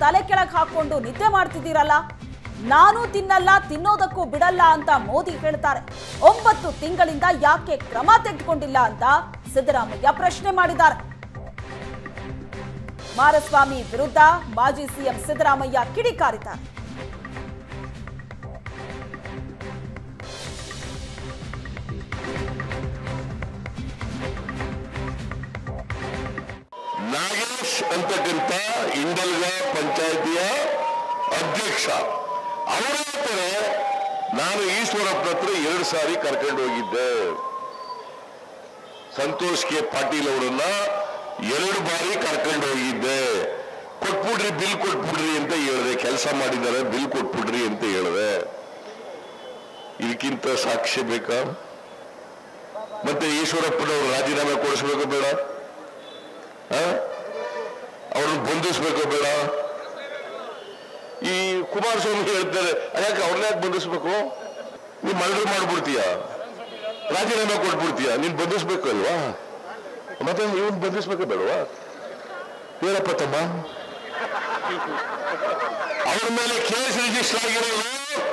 ತಲೆ ಕೆಳಗೆ ಹಾಕೊಂಡು ನಿದ್ದೆ ಮಾಡ್ತಿದ್ದೀರಲ್ಲ ನಾನು ತಿನ್ನಲ್ಲ ತಿನ್ನೋದಕ್ಕೂ ಬಿಡಲ್ಲ ಅಂತ ಮೋದಿ ಹೇಳ್ತಾರೆ ಒಂಬತ್ತು ತಿಂಗಳಿಂದ ಯಾಕೆ ಕ್ರಮ ತೆಗೆದುಕೊಂಡಿಲ್ಲ ಅಂತ ಸಿದ್ದರಾಮಯ್ಯ ಪ್ರಶ್ನೆ ಮಾಡಿದ್ದಾರೆ ಕುಮಾರಸ್ವಾಮಿ ವಿರುದ್ಧ ಮಾಜಿ ಸಿಎಂ ಸಿದ್ದರಾಮಯ್ಯ ಕಿಡಿಕಾರಿದ್ದಾರೆ ನಾಗೇಶ್ ಅಂತಕ್ಕಂಥ ಇಂಡಲ್ಗ ಪಂಚಾಯತಿಯ ಅಧ್ಯಕ್ಷ ಅವರ ಹತ್ರ ನಾನು ಈಶ್ವರಪ್ಪನ ಹತ್ರ ಎರಡು ಸಾರಿ ಕರ್ಕೊಂಡು ಹೋಗಿದ್ದೆ ಸಂತೋಷ್ ಕೆ ಪಾಟೀಲ್ ಅವರನ್ನ ಎರಡು ಬಾರಿ ಕರ್ಕೊಂಡು ಹೋಗಿದ್ದೆ ಕೊಟ್ಬಿಡ್ರಿ ಬಿಲ್ ಕೊಟ್ಬಿಡ್ರಿ ಅಂತ ಹೇಳಿದೆ ಕೆಲಸ ಮಾಡಿದ್ದಾರೆ ಬಿಲ್ ಕೊಟ್ಬಿಡ್ರಿ ಅಂತ ಹೇಳಿದೆ ಇದಕ್ಕಿಂತ ಸಾಕ್ಷ್ಯ ಬೇಕಾ ಮತ್ತೆ ಈಶ್ವರಪ್ಪನವರು ರಾಜೀನಾಮೆ ಕೊಡಿಸ್ಬೇಕು ಬೇಡ ಅವ್ರನ್ನ ಬಂಧಿಸ್ಬೇಕು ಬೇಡ ಈ ಕುಮಾರಸ್ವಾಮಿ ಹೇಳ್ತಾರೆ ಯಾಕೆ ಅವ್ರನ್ನ ಯಾಕೆ ಬಂಧಿಸ್ಬೇಕು ನೀನ್ ಮರ್ಡರ್ ಮಾಡ್ಬಿಡ್ತೀಯ ರಾಜೀನಾಮೆ ಕೊಟ್ಬಿಡ್ತೀಯ ನೀನ್ ಬಂಧಿಸ್ಬೇಕು ಅಲ್ವಾ ಮತ್ತೆ ಇವನ್ ಬಂಧಿಸ್ಬೇಕು ಬೇಡವಾ ಏನಪ್ಪ ತಮ್ಮ ಅವ್ರ ಮೇಲೆ ಕೇಸ್ ರಿಜಿಸ್ಟರ್ ಆಗಿರೋದು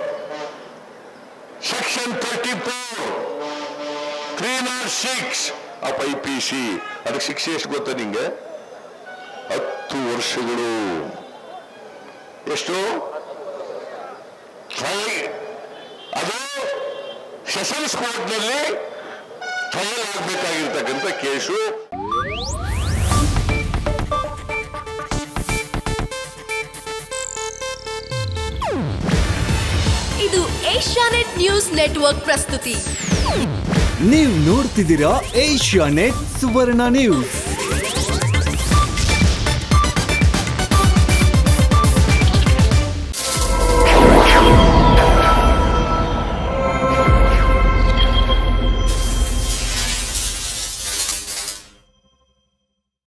section thirty four three naught six of I P C ಅದಕ್ಕೆ ಶಿಕ್ಷೆ ಎಷ್ಟು ಗೊತ್ತಾ ನಿಂಗೆ ಹತ್ತು ವರ್ಷಗಳು ಎಷ್ಟು ಟ್ರೈ- ಅದು ಸೆಷನ್ಸ್ ಕೋರ್ಟ್ನಲ್ಲಿ ಟ್ರಯಲ್ ಆಗಬೇಕಾಗಿರ್ತಕ್ಕಂಥ ಕೇಸು ಇದು ಏಷ್ಯಾನೆಟ್ ನ್ಯೂಸ್ ನೆಟ್ವರ್ಕ್ ಪ್ರಸ್ತುತಿ ನೀವು ನೋಡ್ತಿದ್ದೀರಾ ಏಷ್ಯಾ ನೆಟ್ ಸುವರ್ಣ ನ್ಯೂಸ್